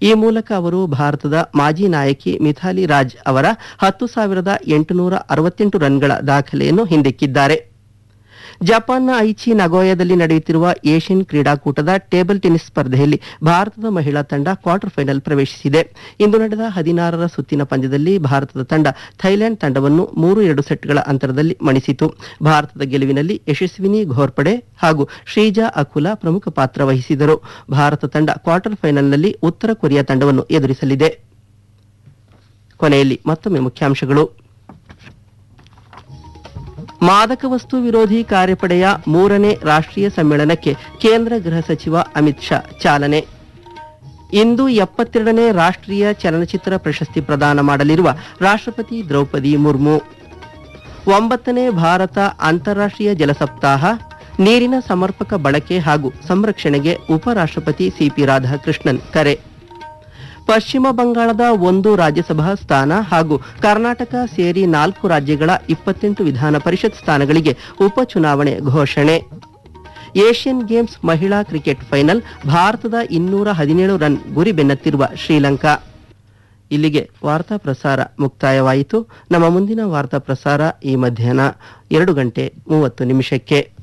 ಈ ಮೂಲಕ ಅವರು ಭಾರತದ ಮಾಜಿ ನಾಯಕಿ ಮಿಥಾಲಿ ರಾಜ್ ಅವರ ಹತ್ತು ಸಾವಿರದ ಎಂಟುನೂರ ಅರವತ್ತೆಂಟು ರನ್ಗಳ ದಾಖಲೆಯನ್ನು ಹಿಂದಿಕ್ಕಿದ್ದಾರೆ ಜಪಾನ್ನ ಐಚಿ ನಗೋಯಾದಲ್ಲಿ ನಡೆಯುತ್ತಿರುವ ಏಷ್ಯನ್ ಕ್ರೀಡಾಕೂಟದ ಟೇಬಲ್ ಟೆನ್ನಿಸ್ ಸ್ಪರ್ಧೆಯಲ್ಲಿ ಭಾರತದ ಮಹಿಳಾ ತಂಡ ಕ್ವಾರ್ಟರ್ ಫೈನಲ್ ಪ್ರವೇಶಿಸಿದೆ ಇಂದು ನಡೆದ ಹದಿನಾರರ ಸುತ್ತಿನ ಪಂದ್ಯದಲ್ಲಿ ಭಾರತದ ತಂಡ ಥೈಲ್ಯಾಂಡ್ ತಂಡವನ್ನು ಮೂರು ಎರಡು ಸೆಟ್ಗಳ ಅಂತರದಲ್ಲಿ ಮಣಿಸಿತು ಭಾರತದ ಗೆಲುವಿನಲ್ಲಿ ಯಶಸ್ವಿನಿ ಘೋರ್ಪಡೆ ಹಾಗೂ ಶ್ರೀಜಾ ಅಕುಲಾ ಪ್ರಮುಖ ಪಾತ್ರ ವಹಿಸಿದರು ಭಾರತ ತಂಡ ಕ್ವಾರ್ಟರ್ ಫೈನಲ್ನಲ್ಲಿ ಉತ್ತರ ಕೊರಿಯಾ ತಂಡವನ್ನು ಎದುರಿಸಲಿದೆ ಕೊನೆಯಲ್ಲಿ ಮತ್ತೊಮ್ಮೆ ಮುಖ್ಯಾಂಶಗಳು ಮಾದಕ ವಸ್ತು ವಿರೋಧಿ ಕಾರ್ಯಪಡೆಯ ಮೂರನೇ ರಾಷ್ಟ್ರೀಯ ಸಮ್ಮೇಳನಕ್ಕೆ ಕೇಂದ್ರ ಗೃಹ ಸಚಿವ ಅಮಿತ್ ಶಾ ಚಾಲನೆ ಇಂದು ಎಪ್ಪತ್ತೆರಡನೇ ರಾಷ್ಟ್ರೀಯ ಚಲನಚಿತ್ರ ಪ್ರಶಸ್ತಿ ಪ್ರದಾನ ಮಾಡಲಿರುವ ರಾಷ್ಟ್ರಪತಿ ದ್ರೌಪದಿ ಮುರ್ಮು ಒಂಬತ್ತನೇ ಭಾರತ ಅಂತಾರಾಷ್ಟ್ರೀಯ ಜಲ ಸಪ್ತಾಹ ನೀರಿನ ಸಮರ್ಪಕ ಬಳಕೆ ಹಾಗೂ ಸಂರಕ್ಷಣೆಗೆ ಉಪರಾಷ್ಟ್ರಪತಿ ಸಿಪಿ ರಾಧಾಕೃಷ್ಣನ್ ಕರೆ ಪಶ್ಚಿಮ ಬಂಗಾಳದ ಒಂದು ರಾಜ್ಯಸಭಾ ಸ್ಥಾನ ಹಾಗೂ ಕರ್ನಾಟಕ ಸೇರಿ ನಾಲ್ಕು ರಾಜ್ಯಗಳ ಇಪ್ಪತ್ತೆಂಟು ವಿಧಾನ ಪರಿಷತ್ ಸ್ಥಾನಗಳಿಗೆ ಉಪಚುನಾವಣೆ ಘೋಷಣೆ ಏಷ್ಯನ್ ಗೇಮ್ಸ್ ಮಹಿಳಾ ಕ್ರಿಕೆಟ್ ಫೈನಲ್ ಭಾರತದ ಇನ್ನೂರ ಹದಿನೇಳು ರನ್ ಗುರಿ ಬೆನ್ನತ್ತಿರುವ ಶ್ರೀಲಂಕಾ ಇಲ್ಲಿಗೆ ವಾರ್ತಾ ಪ್ರಸಾರ ಮುಕ್ತಾಯವಾಯಿತು ನಮ್ಮ ಮುಂದಿನ ವಾರ್ತಾ ಪ್ರಸಾರ ಈ ಮಧ್ಯಾಹ್ನ ಎರಡು ಗಂಟೆ ಮೂವತ್ತು ನಿಮಿಷಕ್ಕೆ